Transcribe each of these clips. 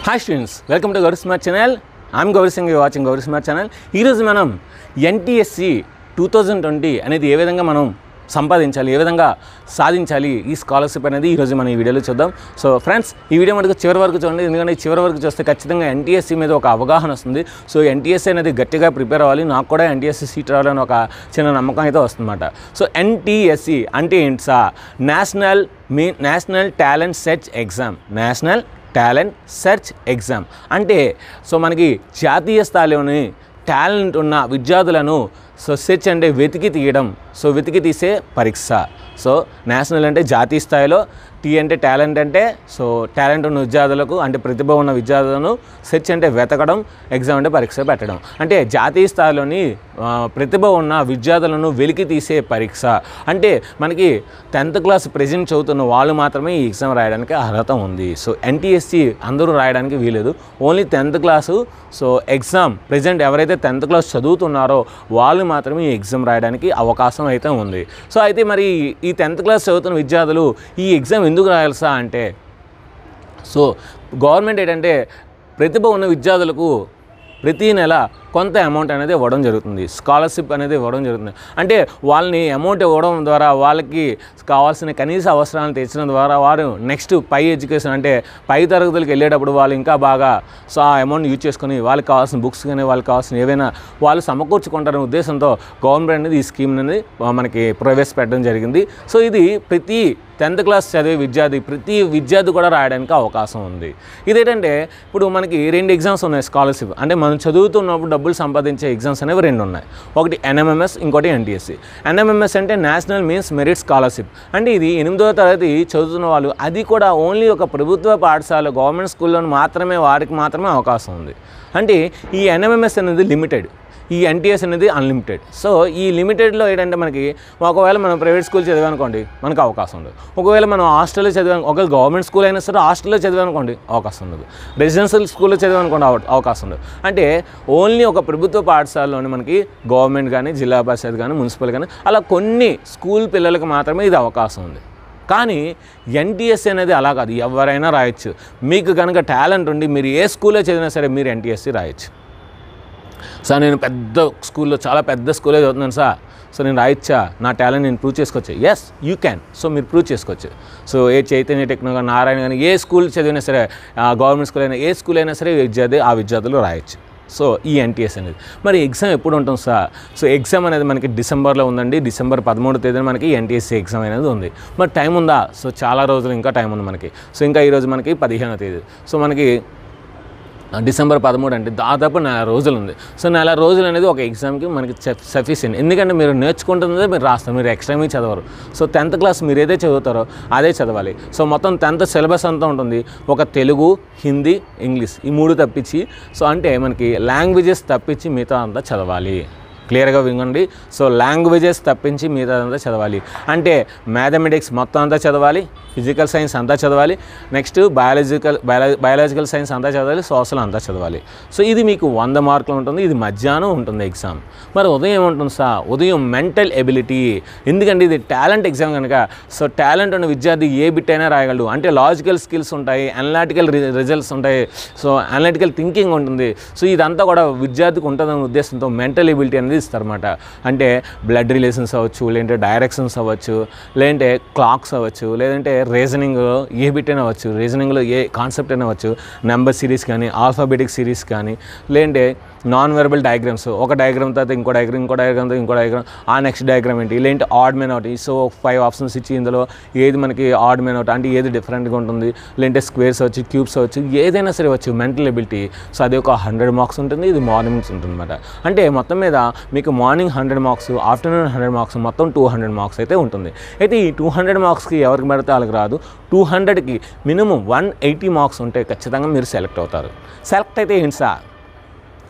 hi students welcome to Gowri smart channel I'm Gowri Singh watching Gowri smart channel ఈరోజు మనం NTSC two thousand twenty అనేది ఏ విధంగా మనం సంపాదించాలి ఏ విధంగా సాధించాలి ఈ స్కాలర్షిప్ అనేది ఈరోజు మనం ఈ వీడియోలో చూద్దాం సో ఫ్రెండ్స్ ఈ వీడియో మనకు చివరి వరకు చూడండి ఎందుకంటే ఈ చివరి వరకు చూస్తే ఖచ్చితంగా ఎన్టీఎస్సీ మీద ఒక అవగాహన వస్తుంది సో ఎన్టీఎస్సీ అనేది గట్టిగా ప్రిపేర్ అవ్వాలి నాకు కూడా ఎన్టీఎస్సీ సీట్ రావాలని ఒక చిన్న నమ్మకం అయితే వస్తుందన్నమాట సో ఎన్టీఎస్సీ అంటే ఏంటి సా నేషనల్ మీ national talent search exam national talent search exam అంటే సో మనకి జాతీయ స్థాయిలోని టాలెంట్ ఉన్న విద్యార్థులను సో సెర్చ్ అంటే వెతికి తీయడం సో వెతికి తీసే పరీక్ష సో నేషనల్ అంటే జాతీయ స్థాయిలో టీ అంటే టాలెంట్ అంటే సో టాలెంట్ ఉన్న విద్యార్థులకు అంటే ప్రతిభ ఉన్న విద్యార్థులను సెర్చ్ అంటే వెతకడం ఎగ్జామ్ అంటే పరీక్ష పెట్టడం అంటే జాతీయ స్థాయిలోని ఆ, ప్రతిభ ఉన్న విద్యార్థులను వెలికి తీసే పరీక్ష అంటే మనకి టెన్త్ క్లాస్ ప్రజెంట్ చదువుతున్న వాళ్ళు మాత్రమే ఈ ఎగ్జామ్ రాయడానికి అర్హత ఉంది సో ఎన్టీఎస్సి అందరూ రాయడానికి వీలేదు only tenth class so exam present ఎవరైతే టెన్త్ క్లాస్ చదువుతున్నారో వాళ్ళు మాత్రమే ఈ ఎగ్జామ్ రాయడానికి అవకాశం అయితే ఉంది సో అయితే మరి ఈ టెన్త్ క్లాస్ చదువుతున్న విద్యార్థులు ఈ ఎగ్జామ్ ఎందుకు రాయాల్సా అంటే సో గవర్నమెంట్ ఏంటంటే ప్రతిభ ఉన్న విద్యార్థులకు ప్రతి నెల కొంత అమౌంట్ అనేది ఇవ్వడం జరుగుతుంది స్కాలర్షిప్ అనేది ఇవ్వడం జరుగుతుంది అంటే వాళ్ళని అమౌంట్ ఇవ్వడం ద్వారా వాళ్ళకి కావాల్సిన కనీస అవసరాలను తీర్చడం ద్వారా వారు నెక్స్ట్ పై ఎడ్యుకేషన్ అంటే పై తరగతులకు వెళ్ళేటప్పుడు వాళ్ళు ఇంకా బాగా సో ఆ అమౌంట్ యూజ్ చేసుకొని వాళ్ళకి కావాల్సిన బుక్స్ కానీ వాళ్ళకి కావాల్సిన ఏవైనా వాళ్ళు సమకూర్చుకుంటారనే ఉద్దేశంతో గవర్నమెంట్ అనేది ఈ స్కీమ్ అనేది మనకి ప్రవేశపెట్టడం జరిగింది సో ఇది ప్రతి టెన్త్ క్లాస్ చదివే విద్యార్థి ప్రతి విద్యార్థి కూడా రాయడానికి అవకాశం ఉంది ఇదేంటంటే ఇప్పుడు మనకి రెండు ఎగ్జామ్స్ ఉన్నాయి స్కాలర్షిప్ అంటే మనం చదువుతున్నప్పుడు డబ్బులు సంపాదించే ఎగ్జామ్స్ అనేవి రెండు ఉన్నాయి ఒకటి ఎన్ఎంఎంఎస్ ఇంకోటి ఎన్టీఎస్సి ఎన్ఎంఎంఎస్ అంటే నేషనల్ మీన్స్ మెరిట్ స్కాలర్షిప్ అంటే ఇది ఎనిమిదవ తరగతి చదువుతున్న వాళ్ళు అది కూడా ఓన్లీ ఒక ప్రభుత్వ పాఠశాల గవర్నమెంట్ స్కూల్లో మాత్రమే వారికి మాత్రమే అవకాశం ఉంది అంటే ఈ ఎన్ఎంఎంఎస్ అనేది లిమిటెడ్ ఈ ఎన్టీఎస్ అనేది అన్లిమిటెడ్ సో ఈ లిమిటెడ్లో ఏంటంటే మనకి ఒకవేళ మనం ప్రైవేట్ స్కూల్ చదివానుకోండి మనకు అవకాశం ఉండదు ఒకవేళ మనం హాస్టల్లో చదివాను ఒకవేళ గవర్నమెంట్ స్కూల్ అయినా సరే హాస్టల్లో చదివానుకోండి అవకాశం ఉండదు రెసిడెన్షియల్ స్కూల్లో చదివానుకోండి అవ- అవకాశం ఉండదు అంటే ఓన్లీ ఒక ప్రభుత్వ పాఠశాలలోనే మనకి గవర్నమెంట్ కానీ జిల్లా పరిషత్ కానీ మున్సిపల్ కానీ అలా కొన్ని స్కూల్ పిల్లలకు మాత్రమే ఇది అవకాశం ఉంది కానీ ఎన్టీఎస్సీ అనేది అలా కాదు ఎవరైనా రాయొచ్చు మీకు కనుక టాలెంట్ ఉండి మీరు ఏ స్కూల్లో చదివినా సరే మీరు ఎన్టీఎస్సీ రాయొచ్చు సార్ నేను పెద్ద స్కూల్లో చాలా పెద్ద స్కూల్లో చదువుతున్నాను సార్ సో నేను రాయొచ్చా నా టాలెంట్ నేను ప్రూవ్ చేసుకోవచ్చు ఎస్ యూ క్యాన్ సో మీరు ప్రూవ్ చేసుకోవచ్చు సో ఏ చైతన్య టెక్నో కానీ నారాయణ కానీ ఏ స్కూల్ చదివినా సరే గవర్నమెంట్ స్కూల్ అయినా ఏ స్కూల్ అయినా సరే విద్యార్థి ఆ విద్యార్థులు రాయొచ్చు సో ఈ ఎన్టీఎస్ అనేది మరి ఎగ్జామ్ ఎప్పుడు ఉంటుంది సార్ సో ఎగ్జామ్ అనేది మనకి డిసెంబర్లో ఉందండి డిసెంబర్ పదమూడు తేదీన మనకి ఎన్టీఎస్సీ ఎగ్జామ్ అనేది ఉంది మరి టైం ఉందా సో చాలా రోజులు ఇంకా టైం ఉంది మనకి సో ఇంకా ఈరోజు మనకి పదిహేనో తేదీ సో మనకి డిసెంబర్ పదమూడు అంటే దాదాపు నెల రోజులు ఉంది సో నెల రోజులు అనేది ఒక ఎగ్జామ్కి మనకి సఫిషియెంట్ ఎందుకంటే మీరు నేర్చుకుంటున్నదే మీరు రాస్తారు మీరు ఎక్స్ట్రా మీ చదవరు సో టెన్త్ క్లాస్ మీరు ఏదైతే చదువుతారో అదే చదవాలి సో మొత్తం టెన్త్ సిలబస్ అంతా ఉంటుంది ఒక తెలుగు హిందీ ఇంగ్లీష్ ఈ మూడు తప్పించి సో అంటే మనకి లాంగ్వేజెస్ తప్పించి మిగతా అంతా చదవాలి క్లియర్గా వినండి సో లాంగ్వేజెస్ తప్పించి మిగతా అంతా చదవాలి అంటే మ్యాథమెటిక్స్ మొత్తం అంతా చదవాలి ఫిజికల్ సైన్స్ అంతా చదవాలి next biological biology biological science అంతా చదవాలి సోషల్ అంతా చదవాలి సో ఇది మీకు వంద మార్కులు ఉంటుంది ఇది మధ్యాహ్నం ఉంటుంది ఎగ్జామ్ మరి ఉదయం ఏముంటుంది సార్ ఉదయం మెంటల్ ఎబిలిటీ ఎందుకంటే ఇది టాలెంట్ ఎగ్జామ్ కనుక సో టాలెంట్ ఉన్న విద్యార్థి ఏ బిట్ అయినా రాయగలడు అంటే లాజికల్ స్కిల్స్ ఉంటాయి అనలాటికల్ రిజల్ట్స్ ఉంటాయి సో అనలిటికల్ థింకింగ్ ఉంటుంది సో ఇదంతా కూడా విద్యార్థికి ఉంటుందనే ఉద్దేశంతో మెంటల్ ఎబిలిటీ అనేది ఇస్తారన్నమాట అంటే బ్లడ్ రిలేషన్స్ అవ్వచ్చు లేదంటే డైరెక్షన్స్ అవ్వచ్చు లేదంటే క్లాక్స్ అవ్వచ్చు లేదంటే రీజనింగ్ ఏ బిట్ అయినా అవ్వచ్చు రీజనింగ్లో ఏ కాన్సెప్ట్ అయినా అవ్వచ్చు నెంబర్ సిరీస్ కానీ ఆల్ఫాబెటిక్ సిరీస్ కానీ లేదంటే నాన్ వెరబుల్ డయాగ్రామ్స్ ఒక డయాగ్రామ్ తర్వాత ఇంకో డయాగ్రామ్ ఇంకో డయాగ్రామ్ తర్వాత ఇంకో డయాగ్రామ్ ఆ నెక్స్ట్ డయాగ్రామ్ ఏంటి లేదంటే odd men out so five options ఇచ్చి ఇందులో ఏది మనకి ఆడ్ మెన్ అవుట్ అంటే ఏది డిఫరెంట్గా ఉంటుంది లేదంటే స్క్వేర్స్ అవచ్చు క్యూబ్స్ అవచ్చు ఏదైనా సరే వచ్చు మెంటల్ ఎబిలిటీ సో అది ఒక హండ్రెడ్ మార్క్స్ ఉంటుంది ఇది మార్నింగ్స్ ఉంటుంది అనమాట అంటే మొత్తం మీద మీకు morning hundred marks afternoon hundred marks మొత్తం టూ హండ్రెడ్ మార్క్స్ అయితే ఉంటుంది అయితే ఈ టూ హండ్రెడ్ మార్క్స్కి ఎవరికి పడితే వాళ్ళకి రాదు టూ హండ్రెడ్కి మినిమం వన్ ఎయిటీ మార్క్స్ ఉంటే ఖచ్చితంగా మీరు సెలెక్ట్ అవుతారు సెలెక్ట్ అయితే ఏంటి సార్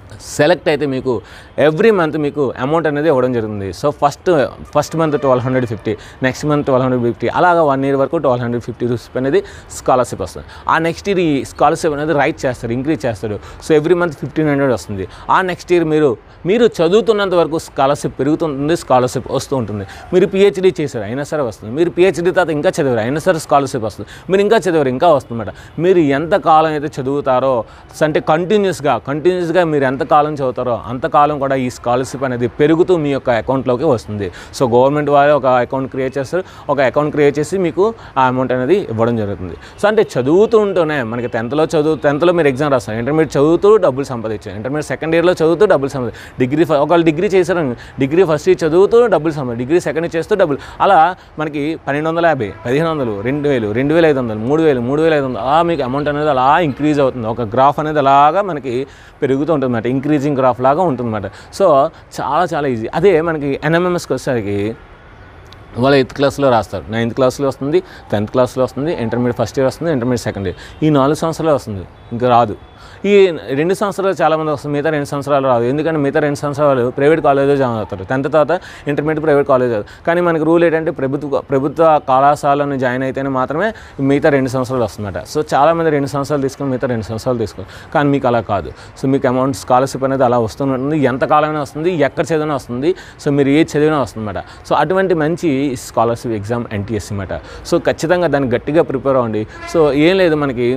సెలెక్ట్ అయితే మీకు ఎవ్రీ మంత్ మీకు అమౌంట్ అనేది ఇవ్వడం జరుగుతుంది so first first month twelve hundred fifty next month twelve hundred fifty అలాగా వన్ ఇయర్ వరకు ట్వెల్వ్ హండ్రెడ్ ఫిఫ్టీ రూపీస్ అనేది స్కాలర్షిప్ వస్తుంది ఆ నెక్స్ట్ ఇయర్ ఈ స్కాలర్షిప్ అనేది రైట్ చేస్తారు ఇంక్రీజ్ చేస్తారు so every month fifteen hundred వస్తుంది ఆ నెక్స్ట్ ఇయర్ మీరు మీరు చదువుతున్నంత వరకు స్కాలర్షిప్ పెరుగుతుంది స్కాలర్షిప్ వస్తూ ఉంటుంది మీరు పిహెచ్డీ చేశారు అయినా సరే వస్తుంది మీరు పిహెచ్డీ తర్వాత ఇంకా చదివారు అయినా సరే స్కాలర్షిప్ వస్తుంది మీరు ఇంకా చదివారు ఇంకా వస్తుందన్నమాట మీరు ఎంత కాలం అయితే చదువుతారో అంటే కంటిన్యూస్గా కంటిన్యూస్గా మీరు ఎంత కాలం చదువుతారో అంతకాలం కూడా ఈ స్కాలర్షిప్ అనేది పెరుగుతూ మీ యొక్క అకౌంట్లోకి వస్తుంది సో గవర్నమెంట్ వారే ఒక అకౌంట్ క్రియేట్ చేస్తారు ఒక అకౌంట్ క్రియేట్ చేసి మీకు ఆ అమౌంట్ అనేది ఇవ్వడం జరుగుతుంది సో అంటే చదువుతూ ఉంటూనే మనకి టెన్త్లో చదువు టెన్త్లో మీరు ఎగ్జామ్ రాస్తారు ఇంటర్మీడియట్ చదువుతూ డబ్బులు సంపాదించారు ఇంటర్మీడియట్ సెకండ్ ఇయర్లో చదువుతూ డబ్బులు సంపాది డిగ్రీ ఫ- ఒకవేళ డిగ్రీ చేశారు డిగ్రీ ఫస్ట్ ఇయర్ చదువుతూ డబ్బులు సంపాది డిగ్రీ సెకండ్ ఇయర్ చేస్తూ డబ్బులు అలా మనకి పన్నెండు వందల యాభై పదిహేను వందలు రెండు వేలు రెండు వేల ఐదు వందలు మూడు వేలు మూడు వేల ఐదు వందలు అలా మీకు అమౌంట్ అనేది అలా ఇంక్రీజ్ అవుతుంది ఒక గ్రాఫ్ అనేది అలాగా మనకి పెరుగుతూ ఉంటుంది అన్నమాట ఇంక్రీజింగ్ గ్రాఫ్ లాగా ఉంటుంది అన్నమాట సో చాలా చాలా ఈజీ అదే మనకి ఎన్ఎంఎంఎస్కి వచ్చేసరికి వాళ్ళు ఎయిత్ క్లాస్లో రాస్తారు నైన్త్ క్లాస్లో వస్తుంది టెన్త్ క్లాస్లో వస్తుంది ఇంటర్మీడియట్ ఫస్ట్ ఇయర్ వస్తుంది ఇంటర్మీడియట్ సెకండ్ ఇయర్ ఈ నాలుగు సంవత్సరాలు వస్తుంది ఇంకా రాదు ఈ రెండు సంవత్సరాలు చాలామంది వస్తుంది మిగతా రెండు సంవత్సరాలు రాదు ఎందుకంటే మిగతా రెండు సంవత్సరాలు ప్రైవేట్ కాలేజ్లో జాయిన్ అవుతారు టెన్త్ తర్వాత ఇంటర్మీడియట్ ప్రైవేట్ కాలేజ్ అవుతారు కానీ మనకి రూల్ ఏంటంటే ప్రభుత్వ ప్రభుత్వ కళాశాలను జాయిన్ అయితేనే మాత్రమే మిగతా రెండు సంవత్సరాలు వస్తుందన్నమాట సో చాలామంది రెండు సంవత్సరాలు తీసుకొని మిగతా రెండు సంవత్సరాలు తీసుకోరు కానీ మీకు అలా కాదు సో మీకు అమౌంట్ స్కాలర్షిప్ అనేది అలా వస్తుంది ఎంత కాలమైనా వస్తుంది ఎక్కడ చదివినా వస్తుంది సో మీరు ఏ చదివినా వస్తుందన్నమాట సో అటువంటి మంచి స్కాలర్షిప్ ఎగ్జామ్ ఎన్టీఎస్సీ అన్నమాట సో ఖచ్చితంగా దాన్ని గట్టిగా ప్రిపేర్ అవ్వండి సో ఏం లేదు మనకి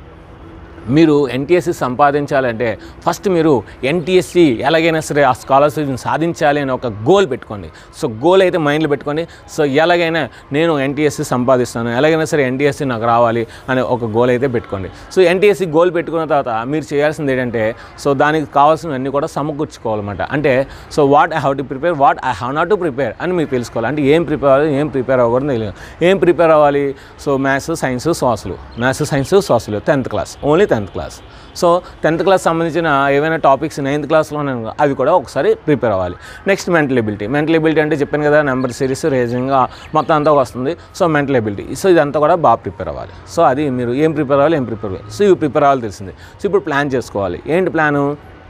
మీరు ఎన్టీఎస్సీ సంపాదించాలంటే ఫస్ట్ మీరు ఎన్టీఎస్సీ ఎలాగైనా సరే ఆ స్కాలర్షిప్ని సాధించాలి అని ఒక గోల్ పెట్టుకోండి సో గోల్ అయితే మైండ్లో పెట్టుకోండి సో ఎలాగైనా నేను ఎన్టీఎస్సీ సంపాదిస్తాను ఎలాగైనా సరే ఎన్టీఎస్సీ నాకు రావాలి అనే ఒక గోల్ అయితే పెట్టుకోండి సో ఎన్టీఎస్సీ గోల్ పెట్టుకున్న తర్వాత మీరు చేయాల్సింది ఏంటంటే సో దానికి కావాల్సినవన్నీ కూడా సమకూర్చుకోవాలన్నమాట అంటే so what I have to prepare what I have not to prepare అని మీరు తెలుసుకోవాలి అంటే ఏం ప్రిపేర్ అవ్వాలి ఏం ప్రిపేర్ అవ్వకూడదు తెలియదు ఏం ప్రిపేర్ అవ్వాలి so maths science social maths science social tenth class only tenth class so tenth class సంబంధించిన ఏవైనా టాపిక్స్ నైన్త్ క్లాస్లో అవి కూడా ఒకసారి ప్రిపేర్ అవ్వాలి next mental ability mental ability అంటే చెప్పాను కదా నెంబర్ సిరీస్ రేజింగ్ మొత్తం అంతా వస్తుంది సో మెంటల్ ఎబిలిటీ సో ఇదంతా కూడా బాగా ప్రిపేర్ అవ్వాలి సో అది మీరు ఏం ప్రిపేర్ అవ్వాలి ఏం ప్రిపేర్ అవ్వాలి సో ఇవి ప్రిపేర్ అవ్వాలి తెలిసింది సో ఇప్పుడు ప్లాన్ చేసుకోవాలి ఏంటి ప్లాను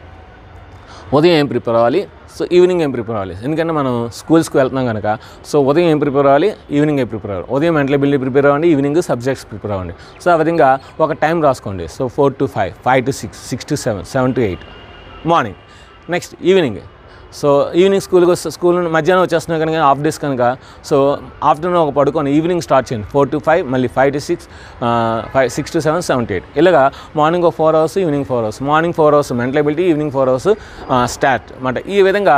ఉదయం ఏం ప్రిపేర్ అవ్వాలి సో ఈవినింగ్ ఏం ప్రిపేర్ అవ్వాలి ఎందుకంటే మనం స్కూల్స్కి వెళ్తున్నాం కనుక సో ఉదయం ఏం ప్రిపేర్ అవ్వాలి ఈవినింగ్ ఏం ప్రిపేర్ అవ్వాలి ఉదయం మెంటల్ బిల్డ్ ప్రిపేర్ అవ్వండి ఈవినింగ్ సబ్జెక్ట్స్ ప్రిపేర్ అవ్వండి సో ఆ విధంగా ఒక టైం రాసుకోండి so four to five five to six six to seven seven to eight morning next evening so evening స్కూల్కి వస్తే స్కూల్ నుండి మధ్యాహ్నం వచ్చేస్తున్నాయి కనుక హాఫ్ డేస్ కనుక సో ఆఫ్టర్నూన్ ఒక పడుకొని ఈవినింగ్ స్టార్ట్ చేయండి ఫోర్ టు ఫైవ్ మళ్ళీ five to six five six to seven seven to eight ఇలాగా మార్నింగ్ ఒక four hours evening four hours morning four hours mental ability evening four hours start అన్నమాట ఈ విధంగా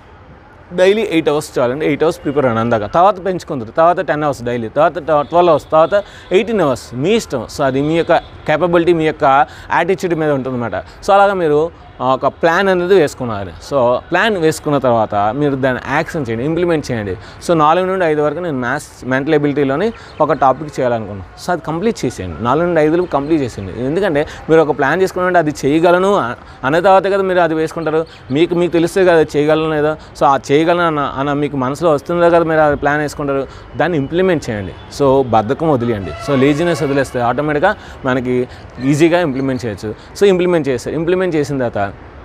daily eight hours చాలండి eight hours prepare అవ్వండి అందాక తర్వాత పెంచుకుంటారు తర్వాత టెన్ అవర్స్ డైలీ తర్వాత ట్వెల్వ్ అవర్స్ తర్వాత ఎయిటీన్ అవర్స్ మీ ఇష్టం సో అది మీ యొక్క కేపబిలిటీ మీ యొక్క యాటిట్యూడ్ మీద ఉంటుందన్నమాట సో అలాగా మీరు ఆ, ఒక ప్లాన్ అనేది వేసుకున్నారు సో ప్లాన్ వేసుకున్న తర్వాత మీరు దాన్ని యాక్షన్ చేయండి ఇంప్లిమెంట్ చేయండి సో నాలుగు నుండి ఐదు వరకు నేను మ్యాథ్స్ మెంటల్ ఎబిలిటీలోని ఒక టాపిక్ చేయాలనుకున్నాను సో అది కంప్లీట్ చేసేయండి నాలుగు నుండి ఐదులు కంప్లీట్ చేసేయండి ఎందుకంటే మీరు ఒక ప్లాన్ చేసుకున్నారంటే అది చేయగలను అ- అన్న తర్వాత కదా మీరు అది వేసుకుంటారు మీకు మీకు తెలుస్తుంది కదా చేయగలను లేదా సో ఆ చేయగలను అన్న అన్న మీకు మనసులో వస్తుందో కదా మీరు అది ప్లాన్ వేసుకుంటారు దాన్ని ఇంప్లిమెంట్ చేయండి సో బద్ధకం వదిలేయండి సో లేజినెస్ వదిలేస్తే ఆటోమేటిక్గా మనకి ఈజీగా ఇంప్లిమెంట్ చేయొచ్చు సో ఇంప్లిమెంట్ చేస్తారు ఇంప్లిమెంట్ చేసిన తర్వాత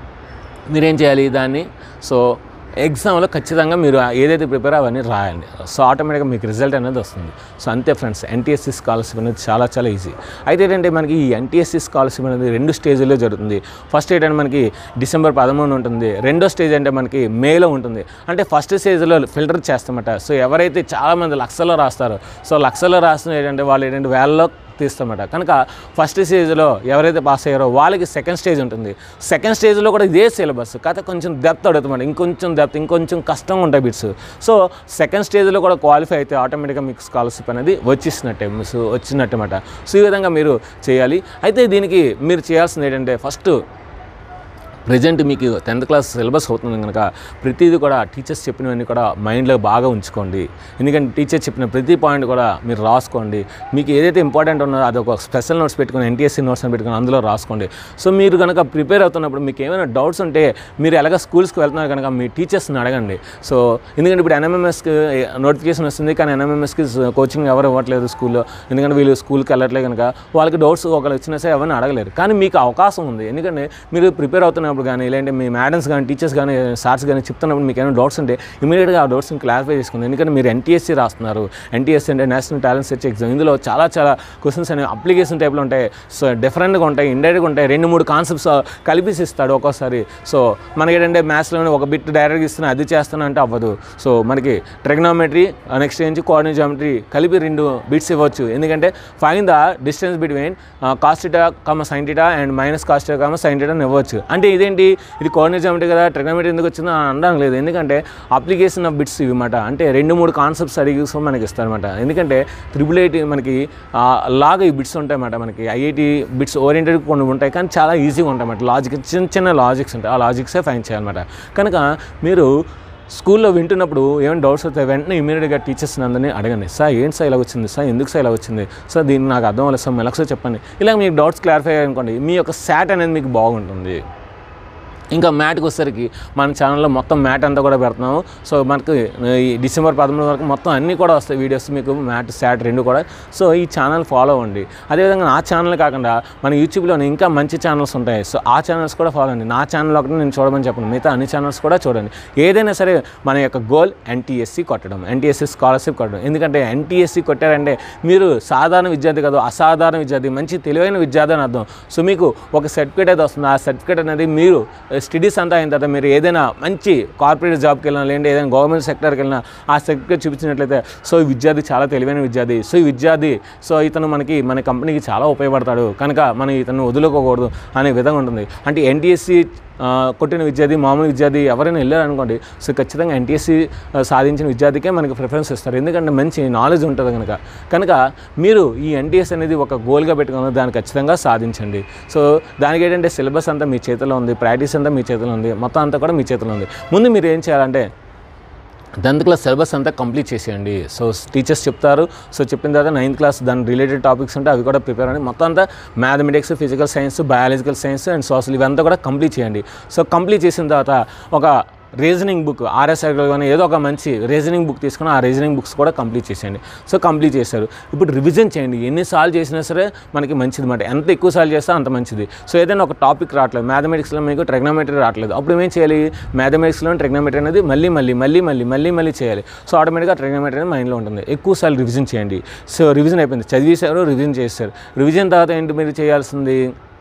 మీరేం చేయాలి దాన్ని సో ఎగ్జామ్లో ఖచ్చితంగా మీరు ఏదైతే ప్రిపేర్ అవన్నీ రాయండి సో ఆటోమేటిక్గా మీకు రిజల్ట్ అనేది వస్తుంది సో అంతే ఫ్రెండ్స్ ఎన్టీఎస్సీ స్కాలర్షిప్ అనేది చాలా చాలా ఈజీ అయితే ఏంటంటే మనకి ఈ ఎన్టీఎస్సీ స్కాలర్షిప్ అనేది రెండు స్టేజ్లో జరుగుతుంది ఫస్ట్ ఏంటంటే మనకి డిసెంబర్ పదమూడు ఉంటుంది రెండో స్టేజ్ అంటే మనకి మేలో ఉంటుంది అంటే ఫస్ట్ స్టేజ్లో ఫిల్టర్ చేస్తామట సో ఎవరైతే చాలామంది లక్షల్లో రాస్తారో సో లక్షల్లో రాస్తున్న ఏంటంటే వాళ్ళు ఏంటంటే వేలలో తీస్తామట కనుక ఫస్ట్ స్టేజ్లో ఎవరైతే పాస్ అయ్యారో వాళ్ళకి సెకండ్ స్టేజ్ ఉంటుంది సెకండ్ స్టేజ్లో కూడా ఇదే సిలబస్ కాకపోతే కొంచెం డెప్త్ అడుగుతామంట ఇంకొంచెం డెప్త్ ఇంకొంచెం కష్టంగా ఉంటాయి బిట్స్ సో సెకండ్ స్టేజ్లో కూడా క్వాలిఫై అయితే ఆటోమేటిక్గా మీకు స్కాలర్షిప్ అనేది వచ్చేసినట్టే మిస్ వచ్చినట్టమాట సో ఈ విధంగా మీరు చేయాలి అయితే దీనికి మీరు చేయాల్సింది ఏంటంటే ఫస్ట్ ప్రజెంట్ మీకు టెన్త్ క్లాస్ సిలబస్ అవుతుంది కనుక ప్రతిదీ కూడా టీచర్స్ చెప్పినవన్నీ కూడా మైండ్లో బాగా ఉంచుకోండి ఎందుకంటే టీచర్ చెప్పిన ప్రతి పాయింట్ కూడా మీరు రాసుకోండి మీకు ఏదైతే ఇంపార్టెంట్ ఉన్నదో అది ఒక స్పెషల్ నోట్స్ పెట్టుకొని ఎన్టీఎస్సీ నోట్స్ అని పెట్టుకొని అందులో రాసుకోండి సో మీరు కనుక ప్రిపేర్ అవుతున్నప్పుడు మీకు ఏమైనా డౌట్స్ ఉంటే మీరు ఎలాగ స్కూల్స్కి వెళ్తున్నారు కనుక మీ టీచర్స్ని అడగండి సో ఎందుకంటే ఇప్పుడు ఎన్ఎంఎంఎస్కి నోటిఫికేషన్ వస్తుంది కానీ ఎన్ఎంఎంఎస్కి కోచింగ్ ఎవరు ఇవ్వట్లేదు స్కూల్లో ఎందుకంటే వీళ్ళు స్కూల్కి వెళ్ళట్లేదు కనుక వాళ్ళకి డౌట్స్ ఒకళ్ళు వచ్చినా సరే ఎవరిని అడగలేరు కానీ మీకు అవకాశం ఉంది ఎందుకంటే మీరు ప్రిపేర్ అవుతున్నప్పుడు చెప్తున్నప్పుడు కానీ లేదంటే మీ మేడమ్స్ కానీ టీచర్స్ కానీ సార్స్ కానీ చెప్తున్నప్పుడు మీకు ఏమైనా డౌట్స్ ఉంటే ఇమీడియట్గా ఆ డౌట్స్ని క్లారిఫై చేసుకుంది ఎందుకంటే మీరు ఎన్టీఎస్సీ రాస్తున్నారు ఎన్టీఎస్సీ అంటే నేషనల్ టాలెంట్ సెర్చ్ ఎగ్జామ్ ఇందులో చాలా చాలా క్వశ్చన్స్ అనేవి అప్లికేషన్ టైప్లో ఉంటాయి సో డిఫరెంట్గా ఉంటాయి ఇండైరెక్ట్గా ఉంటాయి రెండు మూడు కాన్సెప్ట్స్ కలిపి ఇస్తాడు ఒక్కోసారి సో మనకి ఏంటంటే మ్యాథ్స్లోనే ఒక బిట్ డైరెక్ట్గా ఇస్తున్నా అది చేస్తున్నా అంటే అవ్వదు సో మనకి ట్రిగ్నోమెట్రీ నెక్స్ట్ నుంచి కోఆర్డినేట్ జామెట్రీ కలిపి రెండు బిట్స్ ఇవ్వచ్చు ఎందుకంటే find the distance between cos theta comma sin theta and minus cos theta comma sin theta అని ఇవ్వచ్చు అంటే ఇదేంటి ఇది కోఆర్డినేట్ జామెట్రీ కదా ట్రిగ్నోమెట్రీ ఎందుకు వచ్చిందో అని అనడం లేదు ఎందుకంటే అప్లికేషన్ ఆఫ్ బిట్స్ ఇవన్నమాట అంటే రెండు మూడు కాన్సెప్ట్స్ అడిగి సో మనకి ఇస్తారన్నమాట ఎందుకంటే త్రిబుల్ ఐటీ మనకి ఆ, లాగా ఈ బిట్స్ ఉంటాయి అన్నమాట మనకి ఐఐటి బిట్స్ ఓరియంటెడ్ కొన్ని ఉంటాయి కానీ చాలా ఈజీగా ఉంటాయి అన్నమాట లాజిక్ చిన్న చిన్న లాజిక్స్ ఉంటాయి ఆ లాజిక్సే ఫైన్ చేయాలన్నమాట కనుక మీరు స్కూల్లో వింటున్నప్పుడు ఏమైనా డౌట్స్ వస్తే వెంటనే ఇమీడియట్గా టీచర్స్ అందరినీ అడగండి సార్ ఏంటి సార్ ఇలా వచ్చింది సార్ ఎందుకు సార్ ఇలా వచ్చింది సార్ దీన్ని నాకు అర్థం అవ్వలేదు సార్ మెలక్సో చెప్పండి ఇలా మీకు డౌట్స్ క్లారిఫై అనుకోండి మీ యొక్క శాట్ అనేది మీకు బాగుంటుంది ఇంకా మ్యాట్కి వచ్చేసరికి మన ఛానల్లో మొత్తం మ్యాట్ అంతా కూడా పెడుతున్నాము సో మనకి ఈ డిసెంబర్ పదమూడు వరకు మొత్తం అన్నీ కూడా వస్తాయి వీడియోస్ మీకు మ్యాట్ శాట్ రెండు కూడా సో ఈ ఛానల్ ఫాలో అవ్వండి అదేవిధంగా నా ఛానల్ కాకుండా మన యూట్యూబ్లోనే ఇంకా మంచి ఛానల్స్ ఉంటాయి సో ఆ ఛానల్స్ కూడా ఫాలో అండి నా ఛానల్ ఒకటి నేను చూడమని చెప్పను మిగతా అన్ని ఛానల్స్ కూడా చూడండి ఏదైనా సరే మన యొక్క గోల్ ఎన్టీఎస్సీ కొట్టడం ఎన్టీఎస్సీ స్కాలర్షిప్ కొట్టడం ఎందుకంటే ఎన్టీఎస్సీ కొట్టారంటే మీరు సాధారణ విద్యార్థి కాదు అసాధారణ విద్యార్థి మంచి తెలివైన విద్యార్థి అని అర్థం సో మీకు ఒక సర్టిఫికేట్ అయితే వస్తుంది ఆ సర్టిఫికేట్ అనేది మీరు స్టడీస్ అంతా అయిన తర్వాత మీరు ఏదైనా మంచి కార్పొరేట్ జాబ్కి వెళ్ళినా లేదంటే ఏదైనా గవర్నమెంట్ సెక్టర్కి వెళ్ళినా ఆ సర్టిఫికేట్ చూపించినట్లయితే సో ఈ విద్యార్థి చాలా తెలివైన విద్యార్థి సో ఈ విద్యార్థి సో ఇతను మనకి మన కంపెనీకి చాలా ఉపయోగపడతాడు కనుక మనం ఇతను వదులుకోకూడదు అనే విధంగా ఉంటుంది అంటే ఎన్టీఎస్సీ కొట్టిన విద్యార్థి మామూలు విద్యార్థి ఎవరైనా వెళ్ళారు అనుకోండి సో ఖచ్చితంగా ఎన్టీఎస్సీ సాధించిన విద్యార్థికే మనకి ప్రిఫరెన్స్ ఇస్తారు ఎందుకంటే మంచి నాలెడ్జ్ ఉంటుంది కనుక కనుక మీరు ఈ ఎన్టీఎస్ అనేది ఒక గోల్గా పెట్టుకుని దాన్ని ఖచ్చితంగా సాధించండి సో దానికి ఏంటంటే సిలబస్ అంతా మీ చేతిలో ఉంది ప్రాక్టీస్ అంతా మీ చేతిలో ఉంది మొత్తం అంతా కూడా మీ చేతిలో ఉంది ముందు మీరు ఏం చేయాలంటే టెన్త్ క్లాస్ సిలబస్ అంతా కంప్లీట్ చేసేయండి సో టీచర్స్ చెప్తారు సో చెప్పిన తర్వాత నైన్త్ క్లాస్ దాని రిలేటెడ్ టాపిక్స్ ఉంటే అవి కూడా ప్రిపేర్ అవ్వండి మొత్తం అంతా mathematics physical science biological science and social ఇవంతా కూడా కంప్లీట్ చేయండి సో కంప్లీట్ చేసిన తర్వాత ఒక రీజనింగ్ బుక్ ఆర్ఎస్ఐ కానీ ఏదో ఒక మంచి రీజనింగ్ బుక్ తీసుకుని ఆ రీజనింగ్ బుక్స్ కూడా కంప్లీట్ చేసేయండి సో కంప్లీట్ చేశారు ఇప్పుడు రివిజన్ చేయండి ఎన్నిసార్లు చేసినా సరే మనకి మంచిది మాట ఎంత ఎక్కువ సార్లు చేస్తే అంత మంచిది సో ఏదైనా ఒక టాపిక్ రావట్లేదు మ్యాథమెటిక్స్లో మీకు ట్రెగ్నోమెట్రీ రావట్లేదు అప్పుడు ఏం చేయాలి మ్యాథమెటిక్స్లో ట్రెగ్నోమెట్రీ అనేది మళ్ళీ మళ్ళీ మళ్ళీ మళ్ళీ మళ్ళీ మళ్ళీ చేయాలి సో ఆటోమేటిక్గా ట్రెగ్నోమెట్రీ అనేది మైండ్లో ఉంటుంది ఎక్కువ సార్లు రివిజన్ చేయండి సో రివిజన్ అయిపోయింది చదివేశారు రివిజన్ చేశారు రివిజన్ తర్వాత ఏంటి మీరు చేయాల్సింది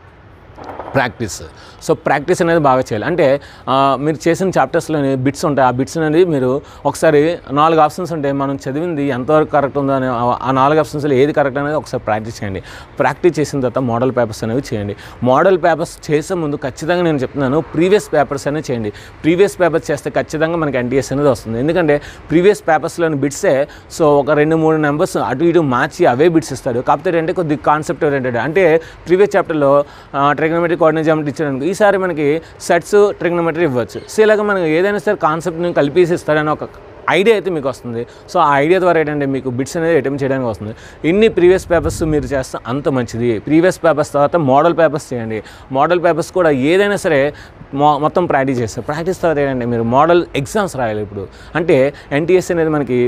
ప్రాక్టీస్ సో ప్రాక్టీస్ అనేది బాగా చేయాలి అంటే ఆ, మీరు చేసిన చాప్టర్స్లోని బిట్స్ ఉంటాయి ఆ బిట్స్ అనేది మీరు ఒకసారి నాలుగు ఆప్షన్స్ ఉంటాయి మనం చదివింది ఎంతవరకు కరెక్ట్ ఉందో అని ఆ- ఆ నాలుగు ఆప్షన్స్లో ఏది కరెక్ట్ అనేది ఒకసారి ప్రాక్టీస్ చేయండి ప్రాక్టీస్ చేసిన తర్వాత మోడల్ పేపర్స్ అనేవి చేయండి మోడల్ పేపర్స్ చేసే ముందు ఖచ్చితంగా నేను చెప్తున్నాను ప్రీవియస్ పేపర్స్ అనేవి చేయండి ప్రీవియస్ పేపర్స్ చేస్తే ఖచ్చితంగా మనకి ఎన్టీఎస్ అనేది వస్తుంది ఎందుకంటే ప్రీవియస్ పేపర్స్లోని బిట్సే సో ఒక రెండు మూడు నెంబర్స్ అటు ఇటు మార్చి అవే బిట్స్ ఇస్తాడు కాకపోతే ఏంటంటే కొద్ది కాన్సెప్ట్ ఓరియంటెడ్ అంటే ప్రీవియస్ చాప్టర్లో ట్రిగ్నోమెట్రీ కోఆర్డినేట్ జామెట్రీ ఇచ్చాడు ఈసారి మనకి సెట్స్ ట్రిగ్నోమెట్రీ ఇవ్వచ్చు సో ఇలాగ మనకి ఏదైనా సరే కాన్సెప్ట్ని కలిపేసి ఇస్తాడని ఒక ఐడియా అయితే మీకు వస్తుంది సో ఆ ఐడియా ద్వారా ఏంటంటే మీకు బిట్స్ అనేది అటెంప్ట్ చేయడానికి వస్తుంది ఇన్ని ప్రీవియస్ పేపర్స్ మీరు చేస్తే అంత మంచిది ప్రీవియస్ పేపర్స్ తర్వాత మోడల్ పేపర్స్ చేయండి మోడల్ పేపర్స్ కూడా ఏదైనా సరే మొ మొత్తం ప్రాక్టీస్ చేస్తారు ప్రాక్టీస్ తర్వాత ఏంటంటే మీరు మోడల్ ఎగ్జామ్స్ రాయాలి ఇప్పుడు అంటే ఎన్టీఎస్ అనేది మనకి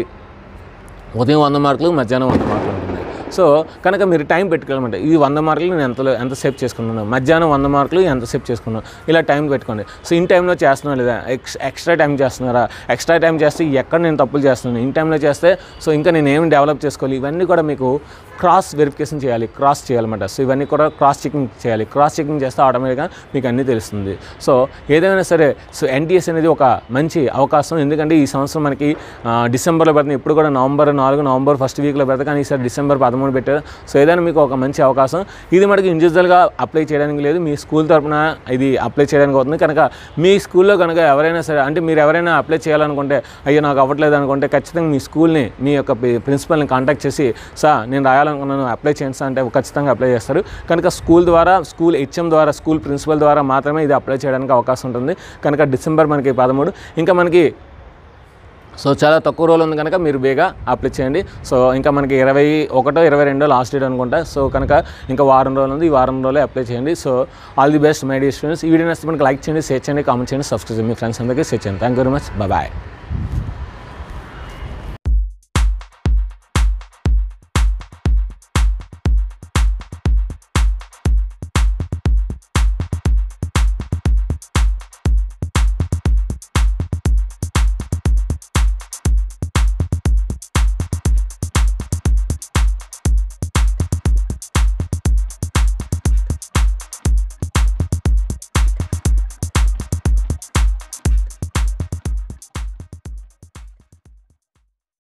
ఉదయం వంద మార్కులు మధ్యాహ్నం వంద మార్కులు ఉంటుంది సో కనుక మీరు టైం పెట్టుకోవాలన్నమాట ఈ వంద మార్కులు నేను ఎంత ఎంత సేవ్ చేసుకున్నాను మధ్యాహ్నం వంద మార్కులు ఎంత సేవ్ చేసుకున్నాను ఇలా టైం పెట్టుకోండి సో ఇన్ టైంలో చేస్తున్నా లేదా ఎక్స్ ఎక్స్ట్రా టైం చేస్తున్నారా ఎక్స్ట్రా టైం చేస్తే ఎక్కడ నేను తప్పులు చేస్తున్నాను ఇన్ టైంలో చేస్తే సో ఇంకా నేను ఏమి డెవలప్ చేసుకోవాలి ఇవన్నీ కూడా మీకు క్రాస్ వెరిఫికేషన్ చేయాలి క్రాస్ చేయాలన్నమాట సో ఇవన్నీ కూడా క్రాస్ చెకింగ్ చేయాలి క్రాస్ చెకింగ్ చేస్తే ఆటోమేటిక్గా మీకు అన్నీ తెలుస్తుంది సో ఏదైనా సరే సో ఎన్టీఎస్ అనేది ఒక మంచి అవకాశం ఎందుకంటే ఈ సంవత్సరం మనకి ఆ, డిసెంబర్లో పెడుతుంది ఇప్పుడు కూడా నవంబర్ నాలుగు నవంబర్ ఫస్ట్ వీక్లో పెడతా కానీ ఈసారి డిసెంబర్ పదమూడు పెట్టారు సో ఏదైనా మీకు ఒక మంచి అవకాశం ఇది మనకి ఇండివిజువల్గా అప్లై చేయడానికి లేదు మీ స్కూల్ తరపున ఇది అప్లై చేయడానికి అవుతుంది కనుక మీ స్కూల్లో కనుక ఎవరైనా సరే అంటే మీరు ఎవరైనా అప్లై చేయాలనుకుంటే అయ్యో నాకు అవ్వట్లేదు అనుకుంటే ఖచ్చితంగా మీ స్కూల్ని మీ యొక్క ప్రిన్సిపల్ని కాంటాక్ట్ చేసి సార్ నేను రాయాలనుకున్నాను అప్లై చేయండి సార్ అంటే ఖచ్చితంగా అప్లై చేస్తారు కనుక స్కూల్ ద్వారా స్కూల్ హెచ్ఎం ద్వారా స్కూల్ ప్రిన్సిపల్ ద్వారా మాత్రమే ఇది అప్లై చేయడానికి అవకాశం ఉంటుంది కనుక డిసెంబర్ మనకి పదమూడు ఇంకా మనకి సో చాలా తక్కువ రోజులు ఉంది కనుక మీరు బేగా అప్లై చేయండి సో ఇంకా మనకి ఇరవై ఒకటో ఇరవై రెండో లాస్ట్ డేట్ అనుకుంటా సో కనుక ఇంకా వారం రోజులు ఉంది ఈ వారం రోజులు అప్లై చేయండి so all the best my dear students ఈ వీడియో నచ్చితే మనకి లైక్ చేయండి షేర్ చేయండి కామెంట్ చేయండి సబ్స్క్రైబ్ చేయండి మీ ఫ్రెండ్స్ అందరికీ షేర్ చేయండి thank you very much bye